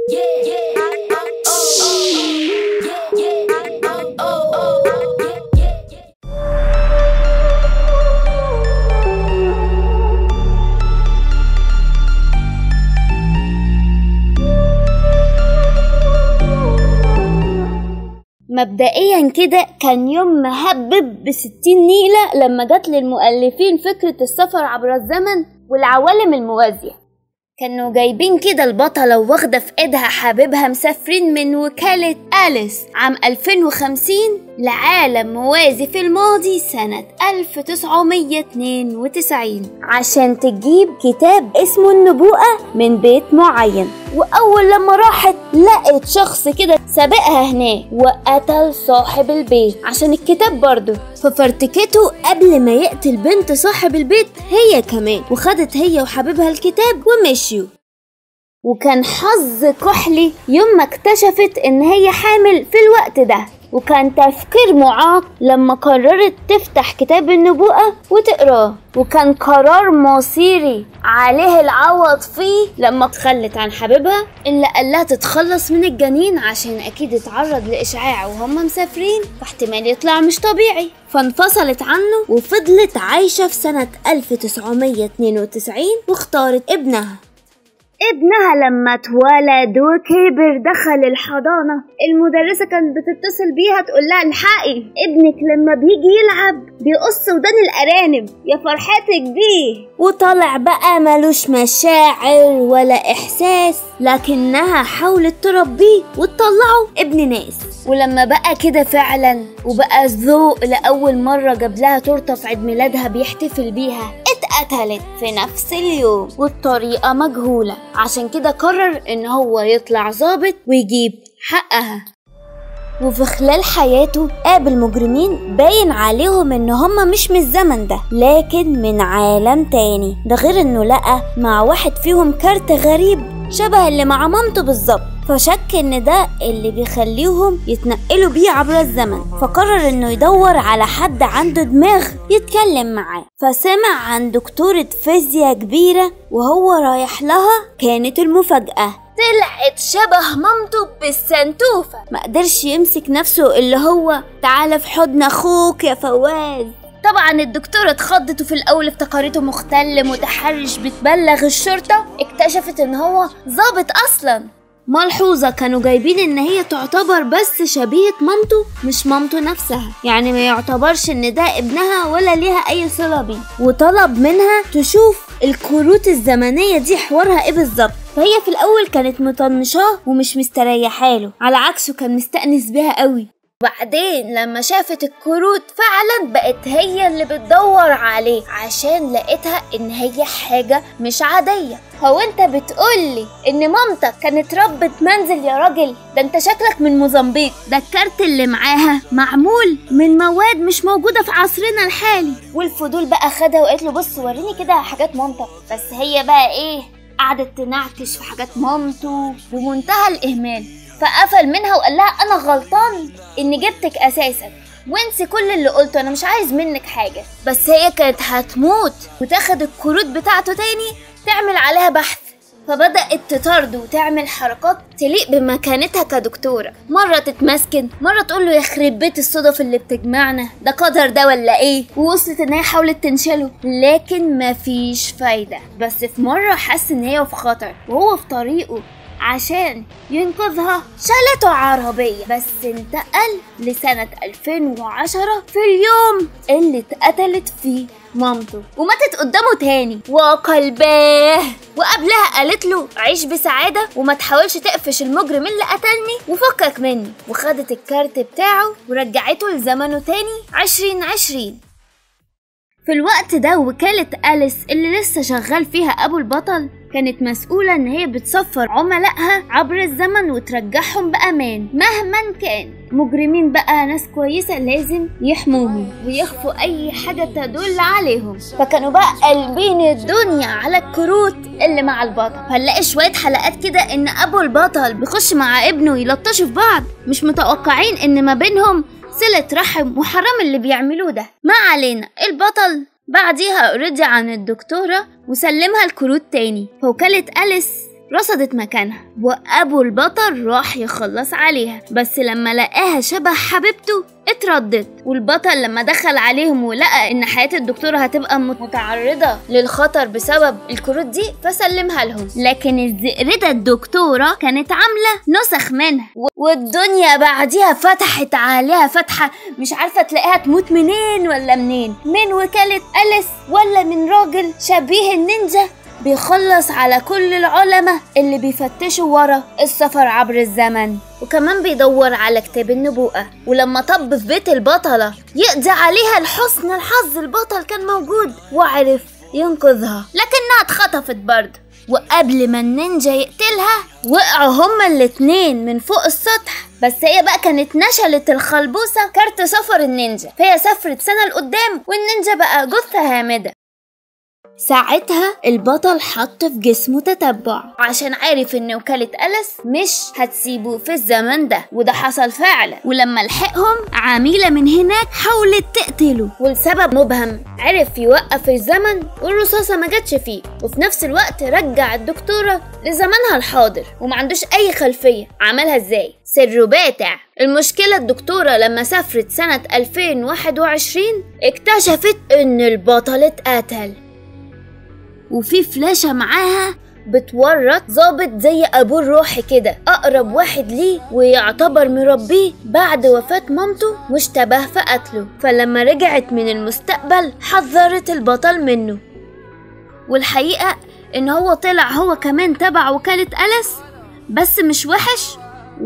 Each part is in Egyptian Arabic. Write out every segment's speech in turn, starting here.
مبدئيا كده كان يوم مهبب بستين نيلة لما جت للمؤلفين فكرة السفر عبر الزمن والعوالم الموازية كانوا جايبين كده البطلة واخدة في ايدها حبيبها مسافرين من وكالة أليس عام 2050 لعالم موازي في الماضي سنة 1992 عشان تجيب كتاب اسمه النبوءة من بيت معين وأول لما راحت لقت شخص كده سابقها هناك وقتل صاحب البيت عشان الكتاب برضه ففرتكته قبل ما يقتل بنت صاحب البيت هي كمان وخدت هي وحبيبها الكتاب ومشيوا وكان حظ كحلي يوم ما اكتشفت ان هي حامل في الوقت ده وكان تفكير معاق لما قررت تفتح كتاب النبوءة وتقراه وكان قرار مصيري عليه العوض فيه لما تخلت عن حبيبها اللي قالها تتخلص من الجنين عشان اكيد اتعرض لاشعاع وهم مسافرين فاحتمال يطلع مش طبيعي فانفصلت عنه وفضلت عايشة في سنة 1992 واختارت ابنها ابنها لما اتولد وكبر دخل الحضانة المدرسة كانت بتتصل بيها تقول لها الحقي ابنك لما بيجي يلعب بيقص ودان الأرانب يا فرحتك بيه وطلع بقى ملوش مشاعر ولا إحساس لكنها حاولت تربيه وتطلعه ابن ناس ولما بقى كده فعلا وبقى ذوق لأول مرة جاب لها تورتة في عيد ميلادها بيحتفل بيها اتقتلت في نفس اليوم والطريقة مجهولة عشان كده قرر ان هو يطلع ظابط ويجيب حقها وفي خلال حياته قابل مجرمين باين عليهم ان هما مش من الزمن ده لكن من عالم تاني ده غير انه لقى مع واحد فيهم كارت غريب شبه اللي مع مامته بالظبط فشك ان ده اللي بيخليهم يتنقلوا بيه عبر الزمن فقرر انه يدور على حد عنده دماغ يتكلم معاه فسمع عن دكتورة فيزياء كبيرة وهو رايح لها كانت المفاجأة طلعت شبه مامته بالسنتوفة ما قدرش يمسك نفسه اللي هو تعالى في حضن اخوك يا فواز طبعا الدكتورة اتخضت وفي الأول افتكرته مختل متحرش بتبلغ الشرطة اكتشفت ان هو ظابط أصلا ملحوظة كانوا جايبين ان هي تعتبر بس شبيهة مامته مش مامته نفسها يعني ما يعتبرش ان ده ابنها ولا ليها اي صلة بيه وطلب منها تشوف الكروت الزمنية دي حوارها ايه بالظبط فهي في الاول كانت مطنشاه ومش مستريحة له على عكسه كان مستأنس بيها قوي وبعدين لما شافت الكروت فعلا بقت هي اللي بتدور عليه عشان لقيتها ان هي حاجة مش عادية هو انت بتقولي ان مامتك كانت ربة منزل يا راجل ده انت شكلك من موزمبيق ده الكارت اللي معاها معمول من مواد مش موجودة في عصرنا الحالي والفضول بقى خدها وقالت له بص وريني كده حاجات مامتك بس هي بقى ايه قعدت تنعكش في حاجات مامته بمنتهى الاهمال فقفل منها وقال لها انا غلطان اني جبتك اساسا وانسي كل اللي قلته انا مش عايز منك حاجه بس هي كانت هتموت وتاخد الكروت بتاعته تاني تعمل عليها بحث فبدأت تطارده وتعمل حركات تليق بمكانتها كدكتورة مرة تتمسكن مرة تقول له يخرب بيت الصدف اللي بتجمعنا ده قدر ده ولا ايه ووصلت ان هي حاولت تنشله لكن مفيش فايدة بس في مرة حس ان هي في خطر وهو في طريقه عشان ينقذها شالته عربية بس انتقل لسنة 2010 في اليوم اللي اتقتلت فيه مامته وماتت قدامه تاني وقلباه وقبلها قالت له عيش بسعادة وما تحاولش تقفش المجرم اللي قتلني وفكك مني وخدت الكارت بتاعه ورجعته لزمنه تاني عشرين عشرين في الوقت ده وكالة أليس اللي لسه شغال فيها أبو البطل كانت مسؤولة إن هي بتصفر عملائها عبر الزمن وترجعهم بأمان مهما كان مجرمين بقى ناس كويسة لازم يحموهم ويخفوا أي حاجة تدل عليهم فكانوا بقى قلبين الدنيا على الكروت اللي مع البطل هنلاقي شوية حلقات كده إن أبو البطل بيخش مع ابنه يلطشوا في بعض مش متوقعين إن ما بينهم صلة رحم وحرام اللي بيعملوه ده ما علينا البطل بعديها رضي عن الدكتورة وسلمها الكروت تاني فوكالة أليس رصدت مكانها وأبو البطل راح يخلص عليها بس لما لقاها شبه حبيبته اتردد والبطل لما دخل عليهم ولقى ان حياة الدكتورة هتبقى متعرضة للخطر بسبب الكروت دي فسلمها لهم لكن الزئردة الدكتورة كانت عاملة نسخ منها والدنيا بعديها فتحت عليها فتحة مش عارفة تلاقيها تموت منين ولا منين من وكالة أليس ولا من راجل شبيه النينجا بيخلص على كل العلماء اللي بيفتشوا ورا السفر عبر الزمن وكمان بيدور على كتاب النبوءة ولما طب في بيت البطلة يقضي عليها لحسن الحظ البطل كان موجود وعرف ينقذها لكنها اتخطفت برضه وقبل ما النينجا يقتلها وقعوا هما الاتنين من فوق السطح بس هي بقى كانت نشلت الخلبوسة كارت سفر النينجا فهي سافرت سنة لقدام والنينجا بقى جثة هامدة ساعتها البطل حط في جسمه تتبع عشان عارف ان وكالة أليس مش هتسيبه في الزمن ده وده حصل فعلا ولما لحقهم عميلة من هناك حاولت تقتله ولسبب مبهم عرف يوقف الزمن والرصاصة ما جاتش فيه وفي نفس الوقت رجع الدكتورة لزمانها الحاضر وما عندوش أي خلفية عملها ازاي سره باتع المشكلة الدكتورة لما سافرت سنة 2021 اكتشفت ان البطل اتقتل وفي فلاشة معاها بتورط ظابط زي أبوه الروحي كده أقرب واحد ليه ويعتبر مربيه بعد وفاة مامته واشتبه في قتله فلما رجعت من المستقبل حذرت البطل منه والحقيقة إن هو طلع هو كمان تبع وكالة أليس بس مش وحش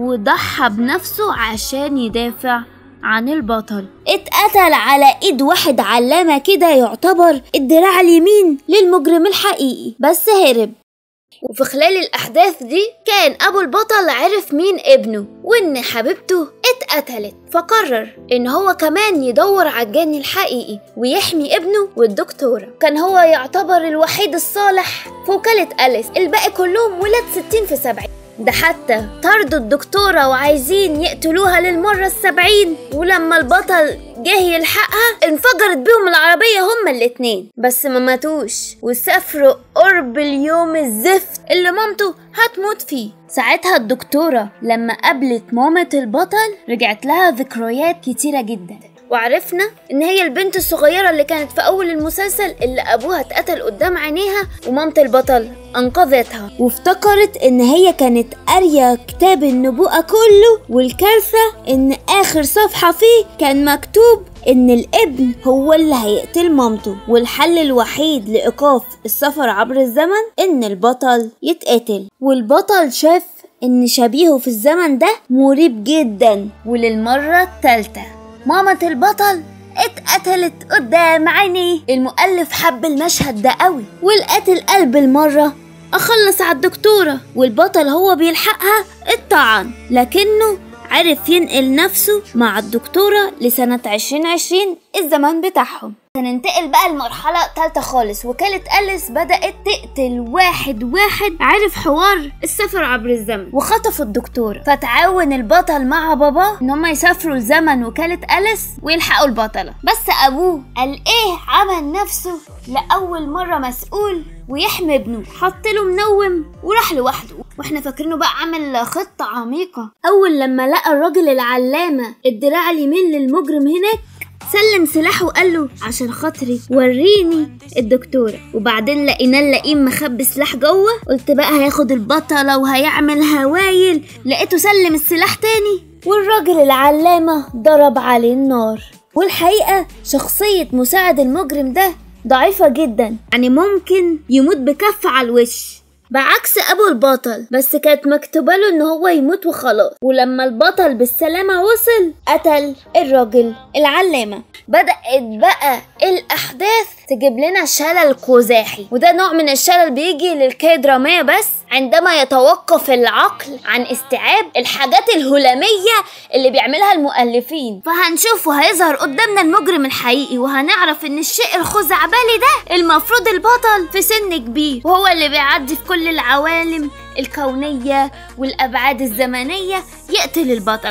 وضحى بنفسه عشان يدافع عن البطل اتقتل على ايد واحد علامة كده يعتبر الدراع اليمين للمجرم الحقيقي بس هرب وفي خلال الأحداث دي كان أبو البطل عرف مين ابنه وإن حبيبته اتقتلت فقرر إن هو كمان يدور على الجاني الحقيقي ويحمي ابنه والدكتورة كان هو يعتبر الوحيد الصالح في وكالة أليس الباقي كلهم ولاد ستين في سبعين ده حتى طردوا الدكتورة وعايزين يقتلوها للمرة السبعين ولما البطل جه يلحقها انفجرت بيهم العربية هما الاتنين بس ما ماتوش وسافروا قرب اليوم الزفت اللي مامته هتموت فيه ساعتها الدكتورة لما قابلت مامة البطل رجعت لها ذكريات كتيرة جدا وعرفنا ان هي البنت الصغيرة اللي كانت في اول المسلسل اللي ابوها اتقتل قدام عينيها ومامة البطل انقذتها وافتكرت ان هي كانت قارية كتاب النبوءة كله والكارثة ان اخر صفحة فيه كان مكتوب ان الابن هو اللي هيقتل مامته والحل الوحيد لايقاف السفر عبر الزمن ان البطل يتقتل والبطل شاف ان شبيهه في الزمن ده مريب جدا وللمرة التالتة مامة البطل اتقتلت قدام عينيه المؤلف حب المشهد ده قوي والقتل قلب المرة أخلص على الدكتورة والبطل هو بيلحقها اتطعن لكنه عرف ينقل نفسه مع الدكتورة لسنة 2020 الزمان بتاعهم هننتقل بقى لمرحلة تالتة خالص وكالة أليس بدأت تقتل واحد واحد عرف حوار السفر عبر الزمن وخطفوا الدكتورة فتعاون البطل مع باباه ان هما يسافروا لزمن وكالة أليس ويلحقوا البطلة بس أبوه قال ايه عمل نفسه لأول مرة مسؤول ويحمي ابنه حط له منوم وراح لوحده واحنا فاكرينه بقى عمل خطة عميقة أول لما لقى الراجل العلامة الدراع اليمين للمجرم هناك سلم سلاحه وقال له عشان خاطري وريني الدكتورة وبعدين لقيناه اللئيم مخبي سلاح جوه قلت بقى هياخد البطلة وهيعمل هوايل لقيته سلم السلاح تاني والراجل العلامة ضرب عليه النار والحقيقة شخصية مساعد المجرم ده ضعيفة جدا يعني ممكن يموت بكف على الوش بعكس ابو البطل بس كانت مكتوبه له ان هو يموت وخلاص ولما البطل بالسلامه وصل قتل الراجل العلامه بدات بقى الاحداث تجيب لنا شلل قزاحي وده نوع من الشلل بيجي للكيدرامية بس عندما يتوقف العقل عن استيعاب الحاجات الهلامية اللي بيعملها المؤلفين فهنشوف وهيظهر قدامنا المجرم الحقيقي وهنعرف ان الشيء الخزعبلي ده المفروض البطل في سن كبير وهو اللي بيعدي في كل العوالم الكونية والأبعاد الزمنية يقتل البطلة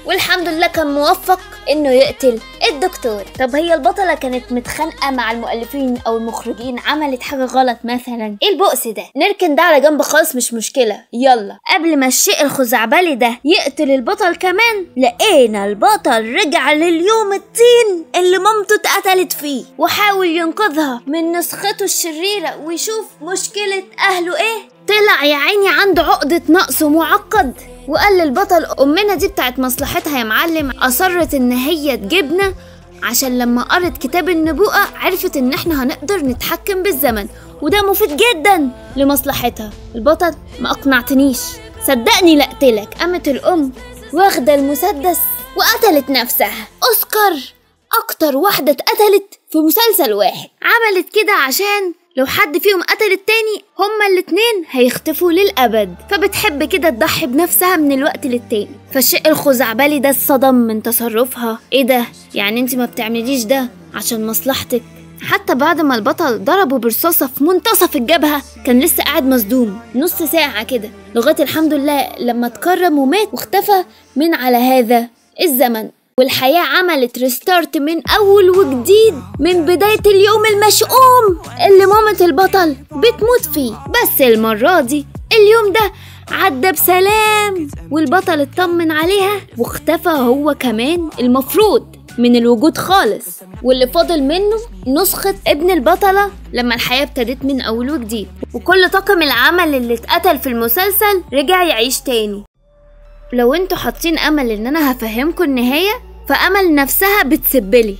والحمد لله كان موفق انه يقتل الدكتور طب هي البطلة كانت متخانقة مع المؤلفين او المخرجين عملت حاجة غلط مثلا ايه البؤس ده نركن ده على جنب خالص مش مشكلة يلا قبل ما الشيء الخزعبلي ده يقتل البطل كمان لقينا البطل رجع لليوم الطين اللي مامته اتقتلت فيه وحاول ينقذها من نسخته الشريرة ويشوف مشكلة اهله ايه طلع يا عيني عنده عقدة نقص معقد وقال للبطل أمنا دي بتاعت مصلحتها يا معلم أصرت إن هي تجيبنا عشان لما قرت كتاب النبوءة عرفت إن إحنا هنقدر نتحكم بالزمن وده مفيد جدا لمصلحتها البطل ما أقنعتنيش صدقني لقتلك قامت الأم واخدة المسدس وقتلت نفسها أوسكار أكتر واحدة اتقتلت في مسلسل واحد عملت كده عشان لو حد فيهم قتل التاني هما الاتنين هيختفوا للأبد فبتحب كده تضحي بنفسها من الوقت للتاني فالشيء الخزعبلي ده اتصدم من تصرفها ايه ده يعني انت ما بتعمليش ده عشان مصلحتك حتى بعد ما البطل ضربه برصاصة في منتصف الجبهة كان لسه قاعد مصدوم نص ساعة كده لغاية الحمد لله لما اتكرم ومات واختفى من على هذا الزمن والحياة عملت ريستارت من أول وجديد من بداية اليوم المشؤوم اللي مامة البطل بتموت فيه بس المرة دي اليوم ده عدى بسلام والبطل اطمن عليها واختفى هو كمان المفروض من الوجود خالص واللي فاضل منه نسخة ابن البطلة لما الحياة ابتدت من أول وجديد وكل طاقم العمل اللي اتقتل في المسلسل رجع يعيش تاني لو انتوا حاطين امل ان انا هفهمكم النهايه فامل نفسها بتسبلي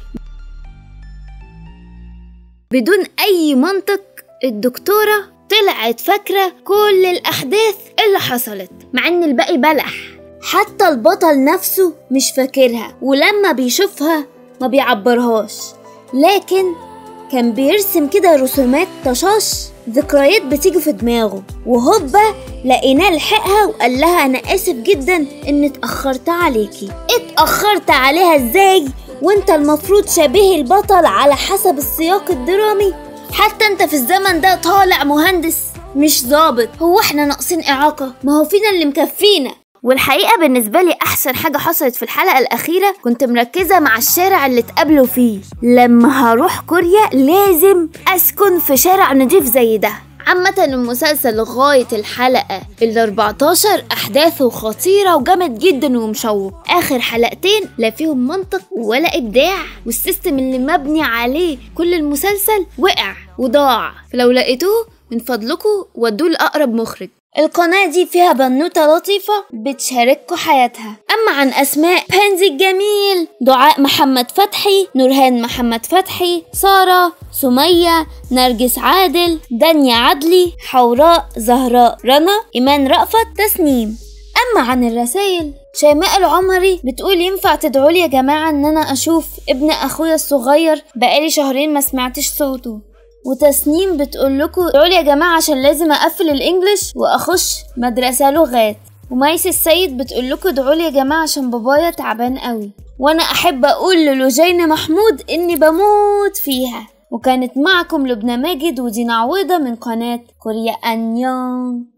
بدون اي منطق الدكتوره طلعت فاكره كل الاحداث اللي حصلت مع ان الباقي بلح حتى البطل نفسه مش فاكرها ولما بيشوفها ما بيعبرهاش لكن كان بيرسم كده رسومات طشاش ذكريات بتيجي في دماغه وهوبا لقيناه لحقها وقال لها انا اسف جدا ان اتاخرت عليكي اتاخرت عليها ازاي وانت المفروض شبيه البطل على حسب السياق الدرامي حتى انت في الزمن ده طالع مهندس مش ظابط هو احنا ناقصين اعاقه ما هو فينا اللي مكفينا والحقيقة بالنسبة لي أحسن حاجة حصلت في الحلقة الأخيرة كنت مركزة مع الشارع اللي اتقابلوا فيه لما هروح كوريا لازم أسكن في شارع نضيف زي ده عامة المسلسل لغاية الحلقة ال 14 أحداثه خطيرة وجامد جدا ومشوق آخر حلقتين لا فيهم منطق ولا إبداع والسيستم اللي مبني عليه كل المسلسل وقع وضاع فلو لقيتوه من فضلكم ودوه لأقرب مخرج القناة دي فيها بنوتة لطيفة بتشارككوا حياتها أما عن أسماء بنزي الجميل دعاء محمد فتحي نورهان محمد فتحي سارة سمية نرجس عادل دنيا عدلي حوراء زهراء رنا إيمان رأفت تسنيم أما عن الرسايل شيماء العمري بتقول ينفع تدعولي يا جماعة إن أنا أشوف ابن أخويا الصغير بقالي شهرين ما سمعتش صوته وتسنيم بتقول لكم ادعوا يا جماعه عشان لازم اقفل الانجليش واخش مدرسه لغات وميس السيد بتقول لكم ادعوا يا جماعه عشان بابايا تعبان قوي وانا احب اقول للوجينة محمود اني بموت فيها وكانت معكم لبنى ماجد ودينا عويضة من قناة كوريا أنيون